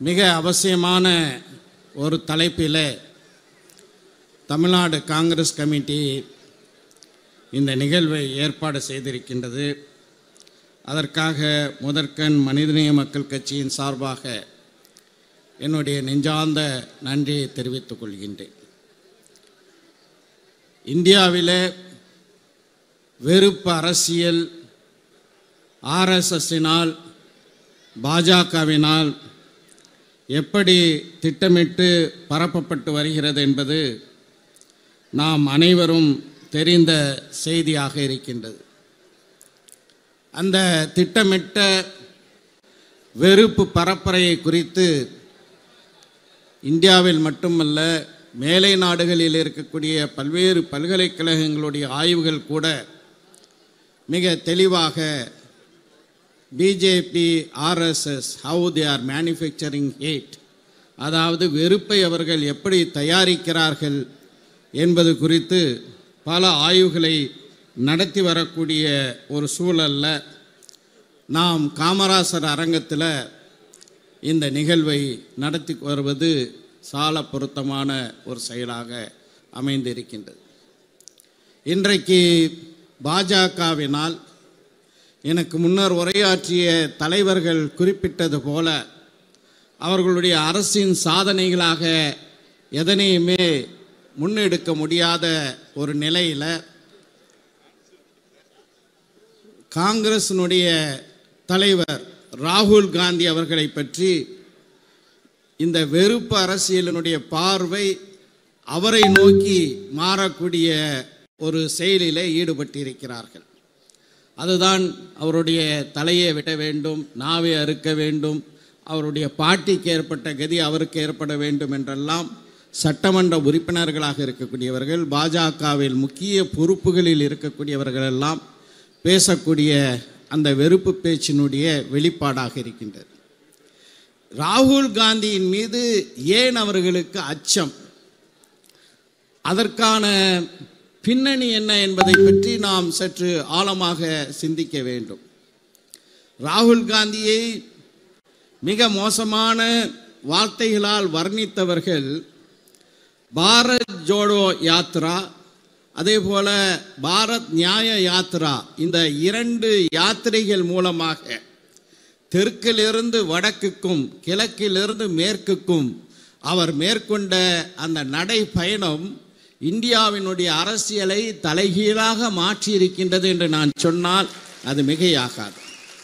மிக அவசியமான ஒரு தலைப்பில் தமிழ்நாடு காங்கிரஸ் கமிட்டி இந்த நிகழ்வை ஏற்பாடு செய்திருக்கின்றது அதற்காக முதற்கண் மனிதநேய மக்கள் கட்சியின் சார்பாக என்னுடைய நெஞ்சார்ந்த நன்றியை தெரிவித்துக் கொள்கின்றேன் இந்தியாவிலே வெறுப்பு அரசியல் ஆர்எஸ்எஸ்ஸினால் பாஜகவினால் எப்படி திட்டமிட்டு பரப்பப்பட்டு வருகிறது என்பது நாம் அனைவரும் தெரிந்த செய்தியாக இருக்கின்றது அந்த திட்டமிட்ட வெறுப்பு பரப்புரையை குறித்து இந்தியாவில் மட்டுமல்ல மேலை நாடுகளில் இருக்கக்கூடிய பல்வேறு பல்கலைக்கழகங்களுடைய ஆய்வுகள் கூட மிக தெளிவாக BJP RSS how they are manufacturing hate அதாவது வெறுப்பை அவர்கள் எப்படி தயாரிக்கிறார்கள் என்பது குறித்து பல ஆய்வுகளை நடத்தி வரக்கூடிய ஒரு சூழல்ல நாம் காமராசர் அரங்கத்தில் இந்த நிகழ்வை நடத்தி வருவது சால பொருத்தமான ஒரு செயலாக அமைந்திருக்கின்றது இன்றைக்கு பாஜகவினால் எனக்கு முன்னர் உரையாற்றிய தலைவர்கள் குறிப்பிட்டது போல அவர்களுடைய அரசின் சாதனைகளாக எதனையுமே முன்னெடுக்க முடியாத ஒரு நிலையில் காங்கிரசினுடைய தலைவர் ராகுல் காந்தி அவர்களை பற்றி இந்த வெறுப்பு அரசியலினுடைய பார்வை அவரை நோக்கி மாறக்கூடிய ஒரு செயலில் ஈடுபட்டிருக்கிறார்கள் அதுதான் அவருடைய தலையை வெட்ட வேண்டும் நாவை அறுக்க வேண்டும் அவருடைய பாட்டிக்கு ஏற்பட்ட கதி அவருக்கு ஏற்பட வேண்டும் என்றெல்லாம் சட்டமன்ற உறுப்பினர்களாக இருக்கக்கூடியவர்கள் பாஜகவில் முக்கிய பொறுப்புகளில் இருக்கக்கூடியவர்கள் எல்லாம் பேசக்கூடிய அந்த வெறுப்பு பேச்சினுடைய வெளிப்பாடாக இருக்கின்றது ராகுல் காந்தியின் மீது ஏன் அவர்களுக்கு அச்சம் அதற்கான பின்னணி என்ன என்பதை பற்றி நாம் சற்று ஆழமாக சிந்திக்க வேண்டும் ராகுல் காந்தியை மிக மோசமான வார்த்தைகளால் வர்ணித்தவர்கள் பாரத் ஜோடோ யாத்ரா அதே போல பாரத் நியாய யாத்ரா இந்த இரண்டு யாத்திரைகள் மூலமாக தெற்கிலிருந்து வடக்குக்கும் கிழக்கிலிருந்து மேற்குக்கும் அவர் மேற்கொண்ட அந்த நடை பயணம் இந்தியாவினுடைய அரசியலை தலைகீழாக மாற்றியிருக்கின்றது என்று நான் சொன்னால் அது மிகையாகாது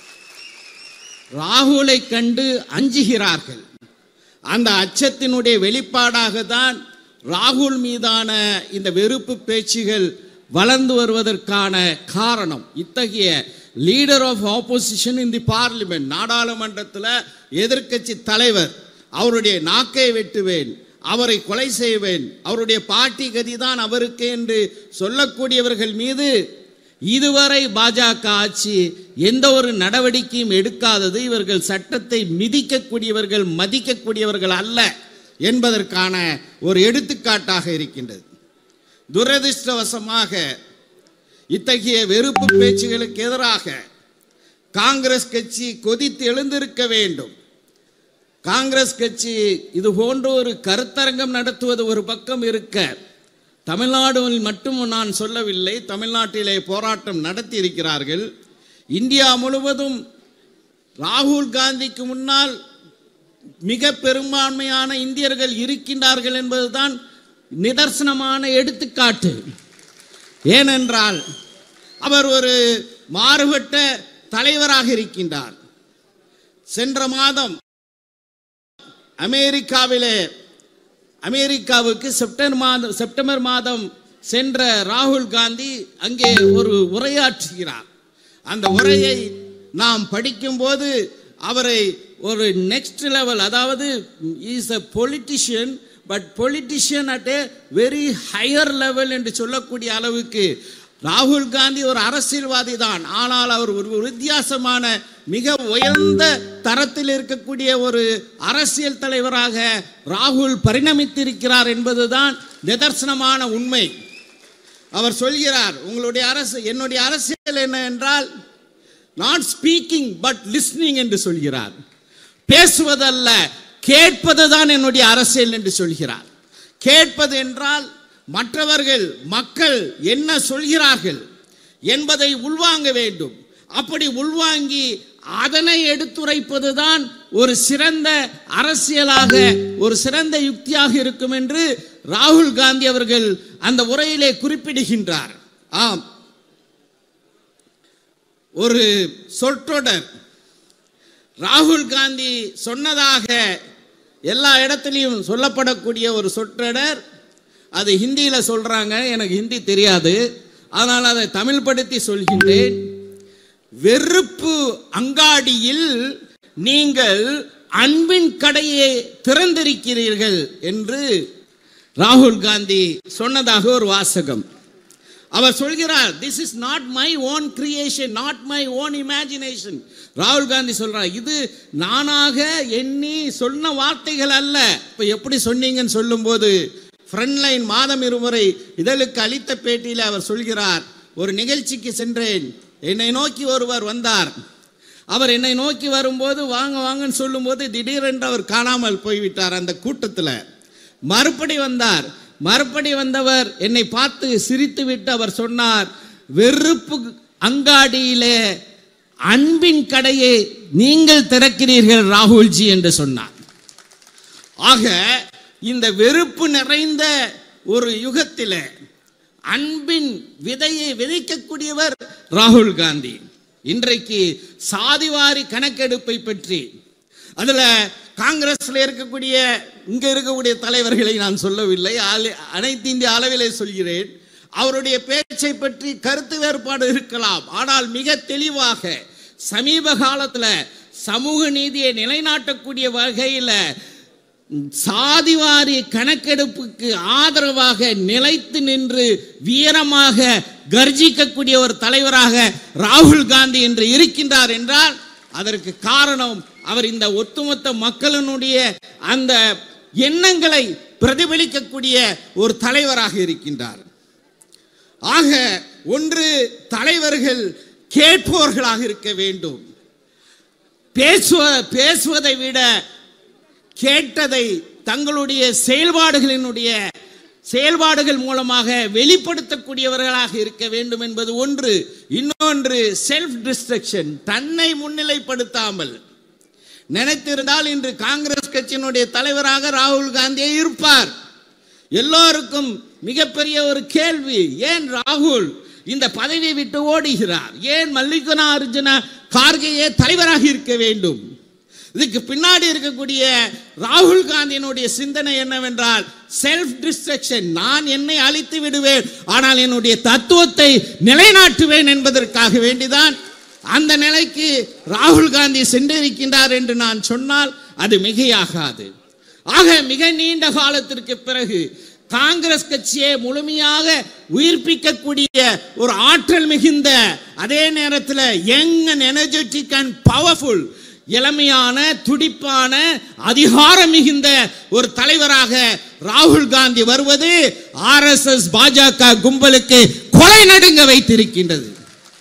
ராகுலை கண்டு அஞ்சுகிறார்கள் அந்த அச்சத்தினுடைய வெளிப்பாடாக தான் ராகுல் மீதான இந்த வெறுப்பு பேச்சுகள் வளர்ந்து வருவதற்கான காரணம் இத்தகைய leader of opposition in the parliament நாடாளுமன்றத்தில் எதிர்க்கட்சி தலைவர் அவருடைய நாக்கை வெட்டுவேன் அவரை கொலை செய்வேன் அவருடைய பாட்டி கதிதான் அவருக்கு என்று சொல்லக்கூடியவர்கள் மீது இதுவரை பாஜக ஆட்சி எந்த ஒரு நடவடிக்கையும் எடுக்காதது இவர்கள் சட்டத்தை மிதிக்கக்கூடியவர்கள் மதிக்கக்கூடியவர்கள் அல்ல என்பதற்கான ஒரு எடுத்துக்காட்டாக இருக்கின்றது துரதிருஷ்டவசமாக இத்தகைய வெறுப்பு பேச்சுகளுக்கு எதிராக காங்கிரஸ் கட்சி கொதித்து எழுந்திருக்க வேண்டும் காங்கிரஸ் கட்சி இது போன்ற ஒரு கருத்தரங்கம் நடத்துவது ஒரு பக்கம் இருக்க தமிழ்நாடுவில் மட்டும் நான் சொல்லவில்லை தமிழ்நாட்டிலே போராட்டம் நடத்தி இருக்கிறார்கள் இந்தியா முழுவதும் ராகுல் காந்திக்கு முன்னால் மிக பெரும்பான்மையான இந்தியர்கள் இருக்கின்றார்கள் என்பதுதான் நிதர்சனமான எடுத்துக்காட்டு ஏனென்றால் அவர் ஒரு மாறுபட்ட தலைவராக இருக்கின்றார் சென்ற மாதம் அமெரிக்காவிலே அமெரிக்காவுக்கு செப்டம்பர் மாதம் செப்டம்பர் மாதம் சென்ற ராகுல் காந்தி அங்கே ஒரு உரையாற்றுகிறார் அந்த உரையை நாம் படிக்கும்போது அவரை ஒரு நெக்ஸ்ட் லெவல் அதாவது is a politician but politician at a very higher level என்று சொல்லக்கூடிய அளவுக்கு ராகுல் காந்தி ஒரு அரசியல்வாதி தான் ஆனால் அவர் ஒரு வித்தியாசமான மிக உயர்ந்த தரத்தில் இருக்கக்கூடிய ஒரு அரசியல் தலைவராக ராகுல் பரிணமித்திருக்கிறார் என்பதுதான் நிதர்சனமான உண்மை அவர் சொல்கிறார் உங்களுடைய அரசு என்னுடைய அரசியல் என்ன என்றால் நாட் ஸ்பீக்கிங் பட் லிஸ்னிங் என்று சொல்கிறார் பேசுவதல்ல கேட்பதுதான் என்னுடைய அரசியல் என்று சொல்கிறார் கேட்பது என்றால் மற்றவர்கள் மக்கள் என்ன சொல்கிறார்கள் என்பதை உள்வாங்க வேண்டும் அப்படி உள்வாங்கி அதனை எடுத்துரைப்பதுதான் ஒரு சிறந்த அரசியலாக ஒரு சிறந்த யுக்தியாக இருக்கும் என்று ராகுல் காந்தி அவர்கள் அந்த உரையிலே குறிப்பிடுகின்றார் ஆம் ஒரு சொற்றொடர் ராகுல் காந்தி சொன்னதாக எல்லா இடத்துலையும் சொல்லப்படக்கூடிய ஒரு சொற்றொடர் அது ஹிந்தியில் சொல்றாங்க எனக்கு ஹிந்தி தெரியாது ஆனால் அதை தமிழ்படுத்தி சொல்கின்றேன் வெறுப்பு அங்காடியில் நீங்கள் அன்பின் கடையை திறந்திருக்கிறீர்கள் என்று ராகுல் காந்தி சொன்னதாக ஒரு வாசகம் அவர் சொல்கிறார் this is not my own creation not my own imagination ராகுல் காந்தி சொல்றார் இது நானாக எண்ணி சொன்ன வார்த்தைகள் அல்ல இப்போ எப்படி சொன்னீங்கன்னு சொல்லும்போது ஃப்ரண்ட்லைன் மாதம் இருமுறை இதழுக்கு அளித்த பேட்டியில் அவர் சொல்கிறார் ஒரு நிகழ்ச்சிக்கு சென்றேன் என்னை நோக்கி ஒருவர் வந்தார் அவர் என்னை நோக்கி வரும்போது வாங்க வாங்கன்னு சொல்லும்போது திடீரென்று அவர் காணாமல் போய்விட்டார் அந்த கூட்டத்தில் மறுபடி வந்தார் மறுபடி வந்தவர் என்னை பார்த்து சிரித்துவிட்டு அவர் சொன்னார் வெறுப்பு அங்காடியிலே அன்பின் கடையை நீங்கள் திறக்கிறீர்கள் ராகுல்ஜி என்று சொன்னார் ஆக இந்த வெறுப்பு நிறைந்த ஒரு யுகத்தில் அன்பின் விதையை விதைக்கக்கூடியவர் ராகுல் காந்தி இன்றைக்கு சாதிவாரி கணக்கெடுப்பை பற்றி அதுல காங்கிரஸ்ல இருக்கக்கூடிய இங்க இருக்கக்கூடிய தலைவர்களை நான் சொல்லவில்லை ஆளு- அனைத்து இந்திய அளவிலே சொல்கிறேன் அவருடைய பேச்சை பற்றி கருத்து வேறுபாடு இருக்கலாம் ஆனால் மிக தெளிவாக சமீப காலத்துல சமூக நீதியை நிலைநாட்டக்கூடிய வகையில் சாதிவாரி கணக்கெடுப்புக்கு ஆதரவாக நிலைத்து நின்று வீரமாக கர்ஜிக்கக்கூடிய ஒரு தலைவராக ராகுல் காந்தி என்று இருக்கின்றார் என்றால் அதற்கு காரணம் அவர் இந்த ஒட்டுமொத்த மக்களினுடைய அந்த எண்ணங்களை பிரதிபலிக்கக்கூடிய ஒரு தலைவராக இருக்கின்றார் ஆக ஒன்று தலைவர்கள் கேட்பவர்களாக இருக்க வேண்டும் பேசுவ பேசுவதை விட கேட்டதை தங்களுடைய செயல்பாடுகளினுடைய செயல்பாடுகள் மூலமாக வெளிப்படுத்தக்கூடியவர்களாக இருக்க வேண்டும் என்பது ஒன்று இன்னொன்று செல்ஃப் டிஸ்ட்ரக்ஷன் தன்னை முன்னிலைப்படுத்தாமல் நினைத்திருந்தால் இன்று காங்கிரஸ் கட்சியினுடைய தலைவராக ராகுல் காந்தியே இருப்பார் எல்லோருக்கும் மிகப்பெரிய ஒரு கேள்வி ஏன் ராகுல் இந்த பதவியை விட்டு ஓடுகிறார் ஏன் மல்லிகார்ஜுன அர்ஜுன கார்கேயே தலைவராக இருக்க வேண்டும் இதுக்கு பின்னாடி இருக்கக்கூடிய ராகுல் காந்தியினுடைய சிந்தனை என்னவென்றால் செல்ஃப் டிஸ்ட்ரக்ஷன் நான் என்னை அழித்து விடுவேன் ஆனால் என்னுடைய தத்துவத்தை நிலைநாட்டுவேன் என்பதற்காக வேண்டிதான் அந்த நிலைக்கு ராகுல் காந்தி சென்றிருக்கின்றார் என்று நான் சொன்னால் அது மிகையாகாது ஆக மிக நீண்ட காலத்திற்கு பிறகு காங்கிரஸ் கட்சியை முழுமையாக உயிர்ப்பிக்கக்கூடிய ஒரு ஆற்றல் மிகுந்த அதே நேரத்தில் young and energetic and powerful இளமையான துடிப்பான அதிகாரம் மிகுந்த ஒரு தலைவராக ராகுல் காந்தி வருவது ஆர்எஸ்எஸ் பாஜக கும்பலுக்கு கொலை நடுங்க வைத்திருக்கின்றது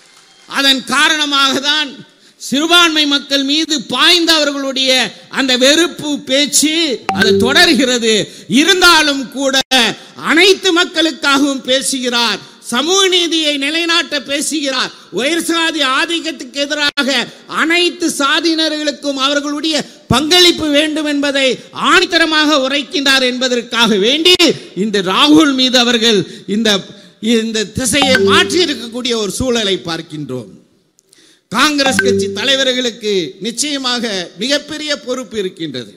அதன் காரணமாக தான் சிறுபான்மை மக்கள் மீது பாய்ந்த அவர்களுடைய அந்த வெறுப்பு பேச்சு அது தொடர்கிறது இருந்தாலும் கூட அனைத்து மக்களுக்காகவும் பேசுகிறார் சமூக நீதியை நிலைநாட்ட பேசுகிறார் உயர் சாதி ஆதிக்கத்துக்கு எதிராக அனைத்து சாதியினர்களுக்கும் அவர்களுடைய பங்களிப்பு வேண்டும் என்பதை ஆணித்தரமாக உரைக்கின்றார் என்பதற்காக வேண்டி இந்த ராகுல் மீது அவர்கள் இந்த இந்த திசையை மாற்றி இருக்கக்கூடிய ஒரு சூழலை பார்க்கின்றோம் காங்கிரஸ் கட்சி தலைவர்களுக்கு நிச்சயமாக மிகப்பெரிய பொறுப்பு இருக்கின்றது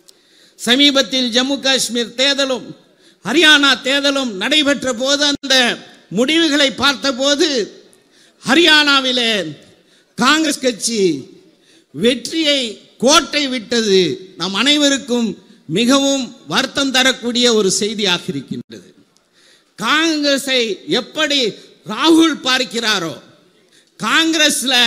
சமீபத்தில் ஜம்மு காஷ்மீர் தேர்தலும் ஹரியானா தேர்தலும் நடைபெற்ற போது அந்த முடிவுகளை பார்த்தபோது ஹரியானாவிலே காங்கிரஸ் கட்சி வெற்றியை கோட்டை விட்டது நம் அனைவருக்கும் மிகவும் வருத்தம் தரக்கூடிய ஒரு செய்தியாக இருக்கின்றது காங்கிரஸை எப்படி ராகுல் பார்க்கிறாரோ காங்கிரஸ்ல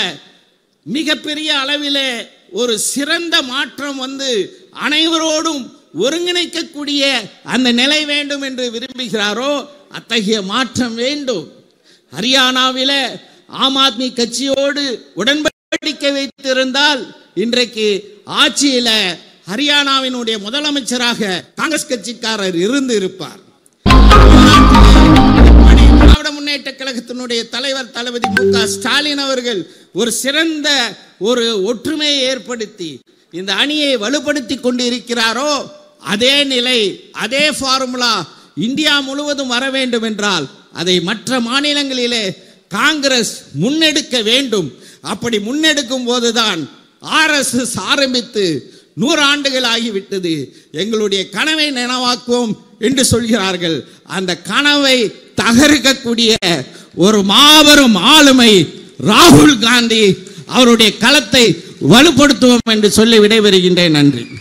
மிகப்பெரிய அளவிலே ஒரு சிறந்த மாற்றம் வந்து அனைவரோடும் ஒருங்கிணைக்கக்கூடிய அந்த நிலை வேண்டும் என்று விரும்புகிறாரோ அத்தகைய மாற்றம் வேண்டும் ஹரியானாவில ஆம் ஆத்மி கட்சியோடு உடன்படிக்கை வைத்திருந்தால் இன்றைக்கு ஆட்சியில ஹரியானாவினுடைய முதலமைச்சராக காங்கிரஸ் கட்சிக்காரர் இருந்து இருப்பார் திராவிட முன்னேற்ற கழகத்தினுடைய தலைவர் தளபதி மு க ஸ்டாலின் அவர்கள் ஒரு சிறந்த ஒரு ஒற்றுமையை ஏற்படுத்தி இந்த அணியை வலுப்படுத்தி கொண்டு இருக்கிறாரோ அதே நிலை அதே ஃபார்முலா இந்தியா முழுவதும் வர வேண்டும் என்றால் அதை மற்ற மாநிலங்களிலே காங்கிரஸ் முன்னெடுக்க வேண்டும் அப்படி முன்னெடுக்கும் போதுதான் ஆர்எஸ்எஸ் ஆரம்பித்து நூறு ஆண்டுகள் ஆகிவிட்டது எங்களுடைய கனவை நனவாக்குவோம் என்று சொல்கிறார்கள் அந்த கனவை தகர்க்கக்கூடிய ஒரு மாபெரும் ஆளுமை ராகுல் காந்தி அவருடைய களத்தை வலுப்படுத்துவோம் என்று சொல்லி விடைபெறுகின்றேன் நன்றி